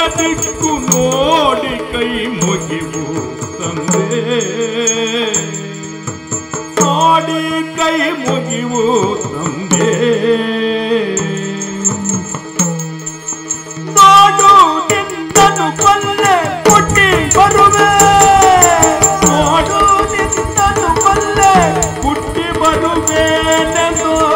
ದಿಕ್ಕು ನೋಡಿ ಕೈ ಮುಗಿವು ತಂದೆ ನೋಡಿ ಕೈ ಮುಗಿವು ತಂದೆ ನೋಡು ನಿನ್ನನು ಕೊಲ್ಲೆ ಪುಟ್ಟಿ ಬರುವೆ ನೋಡು ನಿನ್ನನು ಕೊಲ್ಲೆ ಪುಟ್ಟಿ ಬರುವೆ